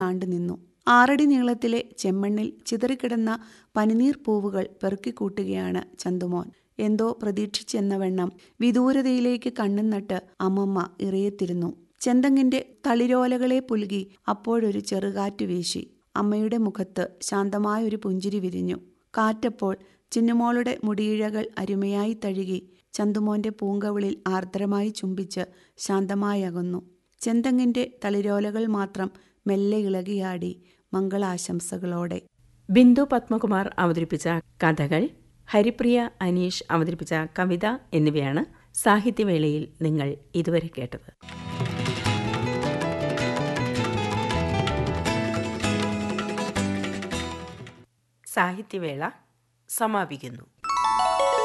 കാണ്ടു ആറടി നീളത്തിലെ ചെമ്മണ്ണിൽ ചിതറിക്കിടന്ന പനിനീർ പൂവുകൾ പെറുക്കിക്കൂട്ടുകയാണ് ചന്തുമോൻ എന്തോ പ്രതീക്ഷിച്ചെന്ന വണ്ണം വിദൂരതയിലേക്ക് കണ്ണും നട്ട് അമ്മമ്മ ഇറയത്തിരുന്നു ചെന്തങ്ങിന്റെ തളിരോലകളെ പുലുകി അപ്പോഴൊരു ചെറുകാറ്റു വീശി അമ്മയുടെ മുഖത്ത് ശാന്തമായൊരു പുഞ്ചിരി വിരിഞ്ഞു കാറ്റപ്പോൾ ചിന്നുമോളുടെ മുടിയിഴകൾ അരുമയായി തഴുകി ചന്തുമോന്റെ പൂങ്കവിളിൽ ആർദ്രമായി ചുംബിച്ച് ശാന്തമായി അകന്നു ചെന്തങ്ങിന്റെ തളിരോലകൾ മാത്രം മെല്ലെ ഇളകിയാടി മംഗളാശംസകളോടെ ബിന്ദു പത്മകുമാർ അവതരിപ്പിച്ച കഥകൾ ഹരിപ്രിയ അനീഷ് അവതരിപ്പിച്ച കവിത എന്നിവയാണ് സാഹിത്യവേളയിൽ നിങ്ങൾ ഇതുവരെ കേട്ടത് സാഹിത്യവേള സമാപിക്കുന്നു